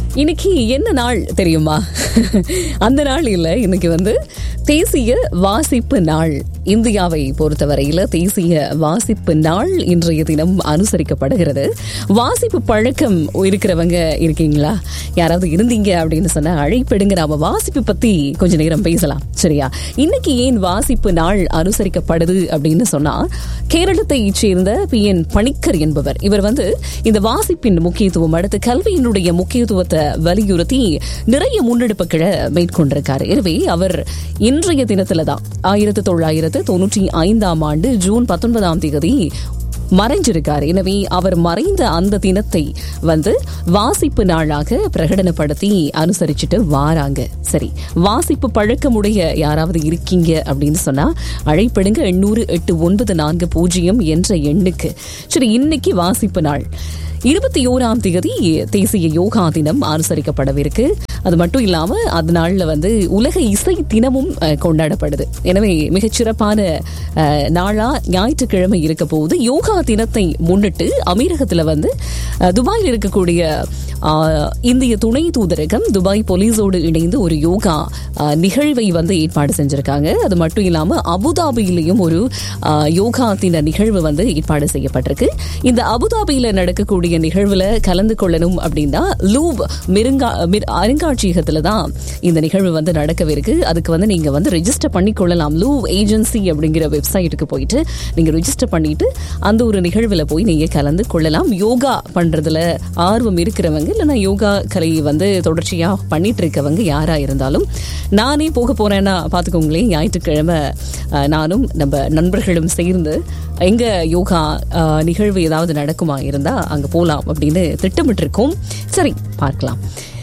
இன்னைக்கு என்ன நாள் தெரியுமா அந்த நாள் இல்லை இன்னைக்கு வந்து தேசிய வாசிப்பு நாள் இந்தியாவை பொறுத்தவரையில தேசிய வாசிப்பு நாள் இன்றைய தினம் அனுசரிக்கப்படுகிறது வாசிப்பு பழக்கம் இருக்கிறவங்க இருக்கீங்களா யாராவது இருந்தீங்க அப்படின்னு சொன்னா அழைப்பிடுங்க நாம வாசிப்பு பத்தி கொஞ்ச நேரம் பேசலாம் சரியா இன்னைக்கு ஏன் வாசிப்பு நாள் அனுசரிக்கப்படுது அப்படின்னு சொன்னா கேரளத்தை சேர்ந்த பி என் பணிக்கர் என்பவர் இவர் வந்து இந்த வாசிப்பின் முக்கியத்துவம் அடுத்து கல்வியினுடைய முக்கியத்துவத்தை வலியுறுத்தி நிறைய முன்னெடுப்புகளை மேற்கொண்டிருக்காரு எனவே அவர் இன்றைய தினத்துல தான் ஆயிரத்தி தொள்ளாயிரத்து தொன்னூற்றி ஐந்தாம் ஆண்டு ஜூன் பத்தொன்பதாம் தேதி மறைஞ்சிருக்காரு எனவே அவர் மறைந்த அந்த தினத்தை வந்து வாசிப்பு நாளாக பிரகடனப்படுத்தி அனுசரிச்சுட்டு வாராங்க சரி வாசிப்பு பழக்கமுடைய யாராவது இருக்கீங்க அப்படின்னு சொன்னா அழைப்பிடுங்க எண்ணூறு எட்டு ஒன்பது நான்கு பூஜ்ஜியம் என்ற எண்ணுக்கு சரி இன்னைக்கு வாசிப்பு நாள் இருபத்தி ஓராம் தேதி தேசிய யோகா தினம் அனுசரிக்கப்படவிருக்கு அது மட்டும் இல்லாம அந்த நாள்ல வந்து உலக இசை தினமும் அஹ், கொண்டாடப்படுது எனவே மிகச்சிறப்பான அஹ், நாளா ஞாயிற்றுக்கிழமை இருக்க போகுது யோகா தினத்தை முன்னிட்டு அமீரகத்துல வந்து அஹ், துபாயில் இருக்கக்கூடிய அஹ், இந்திய துணை தூதரகம் துபாய் போலீஸோடு இணைந்து ஒரு யோகா அஹ், நிகழ்வை வந்து ஏற்பாடு செஞ்சிருக்காங்க அது மட்டும் இல்லாம அபுதாபியிலையும் ஒரு அஹ், யோகா தின நிகழ்வு வந்து ஏற்பாடு செய்யப்பட்டிருக்கு இந்த அபுதாபியில நடக்கக்கூடிய நிகழ்வுல கலந்து கொள்ளணும் அப்படின்னா லூவ் மிருங்கா மிர்- அருங்காட்சியகத்துல தான் இந்த நிகழ்வு வந்து நடக்கவிருக்கு அதுக்கு வந்து நீங்க வந்து ரெஜிஸ்டர் பண்ணி கொள்ளலாம் லூவ் ஏஜென்சி அப்படிங்கிற வெப்சைட்டுக்கு போயிட்டு நீங்க ரெஜிஸ்டர் பண்ணிட்டு அந்த ஒரு நிகழ்வுல போய் நீங்க கலந்து கொள்ளலாம் யோகா பண்றதுல ஆர்வம் இருக்கிறவங்க இல்லைன்னா யோகா கலையை வந்து தொடர்ச்சியா பண்ணிட்டு இருக்கவங்க யாரா இருந்தாலும் நானே போக போறேன்னா பாத்துக்கோங்களேன் ஞாயிற்றுக்கிழமை அஹ், நானும் நம்ம நண்பர்களும் சேர்ந்து எங்க யோகா அஹ், நிகழ்வு ஏதாவது நடக்குமா இருந்தா அங்க போலாம் அப்படின்னு திட்டமிட்டிருக்கோம் சரி பார்க்கலாம்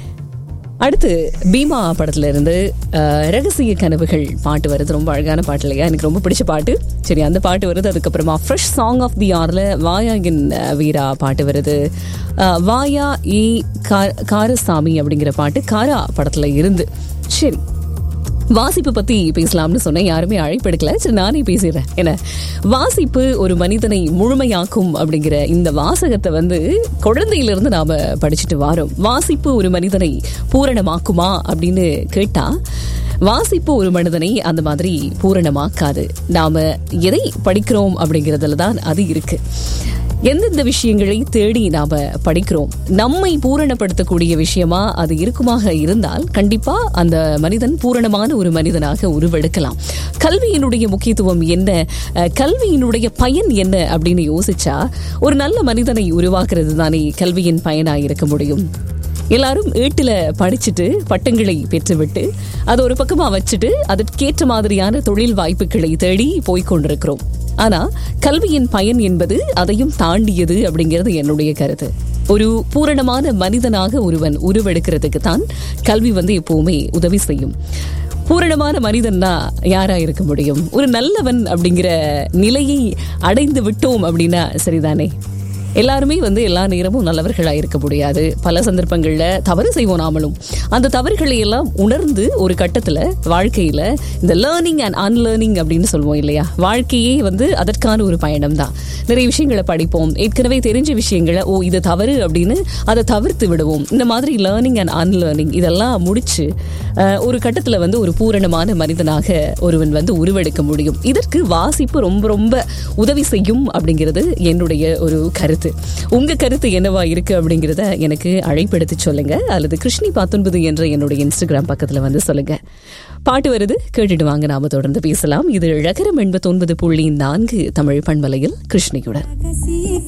அடுத்து பீமா படத்துல இருந்து அஹ், ரகசிய கனவுகள் பாட்டு வருது ரொம்ப அழகான பாட்டு இல்லையா எனக்கு ரொம்ப பிடிச்ச பாட்டு சரி அந்த பாட்டு வருது அதுக்கப்புறமா ஃப்ரெஷ் சாங் ஆஃப் தி ஆர்ல வாயாகின் அஹ், வீரா பாட்டு வருது அஹ், வாயா ஏ கா- காரசாமி அப்படிங்கிற பாட்டு காரா படத்துல இருந்து சரி வாசிப்பு பத்தி பேசலாம்னு சொன்னேன் யாருமே அழைப்பெடுக்கல சரி நானே பேசிடுறேன் என்ன வாசிப்பு ஒரு மனிதனை முழுமையாக்கும் அப்படிங்கிற இந்த வாசகத்தை வந்து குழந்தையிலிருந்து நாம படிச்சுட்டு வாரோம் வாசிப்பு ஒரு மனிதனை பூரணமாக்குமா அப்படின்னு கேட்டா வாசிப்பு ஒரு மனிதனை அந்த மாதிரி பூரணமாக்காது நாம எதை படிக்கிறோம் அப்படிங்கறதுல தான் அது இருக்கு எந்தெந்த விஷயங்களை தேடி நாம படிக்கிறோம் நம்மை பூரணப்படுத்தக்கூடிய விஷயமா அது இருக்குமாக இருந்தால் கண்டிப்பா அந்த மனிதன் பூரணமான ஒரு மனிதனாக உருவெடுக்கலாம் கல்வியினுடைய முக்கியத்துவம் என்ன அஹ், கல்வியினுடைய பயன் என்ன அப்படின்னு யோசிச்சா ஒரு நல்ல மனிதனை உருவாக்குறது தானே கல்வியின் பயனா இருக்க முடியும் எல்லாரும் ஏட்டுல படிச்சுட்டு பட்டங்களை பெற்றுவிட்டு அது ஒரு பக்கமா வச்சுட்டு அதற்கேற்ற மாதிரியான தொழில் வாய்ப்புகளை தேடி போய்க் கொண்டிருக்கிறோம் ஆனா கல்வியின் பயன் என்பது அதையும் தாண்டியது அப்படிங்கிறது என்னுடைய கருத்து ஒரு பூரணமான மனிதனாக ஒருவன் உருவெடுக்கிறதுக்கு தான் கல்வி வந்து எப்பவுமே உதவி செய்யும் பூரணமான மனிதன்னா யாரா இருக்க முடியும் ஒரு நல்லவன் அப்படிங்கிற நிலையை அடைந்து விட்டோம் அப்படின்னா சரிதானே எல்லாருமே வந்து எல்லா நேரமும் நல்லவர்களா இருக்க முடியாது பல சந்தர்ப்பங்கள்ல தவறு செய்வோம் நாமளும் அந்த தவறுகளை எல்லாம் உணர்ந்து ஒரு கட்டத்துல வாழ்க்கையில இந்த லேர்னிங் அண்ட் அன்லேர்னிங் அப்படின்னு சொல்லுவோம் இல்லையா வாழ்க்கையே வந்து அதற்கான ஒரு பயணம் தான் நிறைய விஷயங்களை படிப்போம் ஏற்கனவே தெரிஞ்ச விஷயங்களை ஓ இது தவறு அப்படின்னு அதை தவிர்த்து விடுவோம் இந்த மாதிரி லேர்னிங் அண்ட் அன்லேர்னிங் இதெல்லாம் முடிச்சு அஹ், ஒரு கட்டத்துல வந்து ஒரு பூரணமான மனிதனாக ஒருவன் வந்து உருவெடுக்க முடியும் இதற்கு வாசிப்பு ரொம்ப ரொம்ப உதவி செய்யும் அப்படிங்கிறது என்னுடைய ஒரு கருத்து உங்க கருத்து என்னவா இருக்கு அப்படிங்கிறத எனக்கு அழைப்படுத்தி சொல்லுங்க அல்லது கிருஷ்ணி பத்தொன்பது என்ற என்னுடைய இன்ஸ்டாகிராம் பக்கத்துல வந்து சொல்லுங்க பாட்டு வருது கேட்டுட்டு வாங்க நாம தொடர்ந்து பேசலாம் இது இழகரம் எண்பத்தொன்பது புள்ளி நான்கு தமிழ் பண்பலையில் கிருஷ்ணியுடன்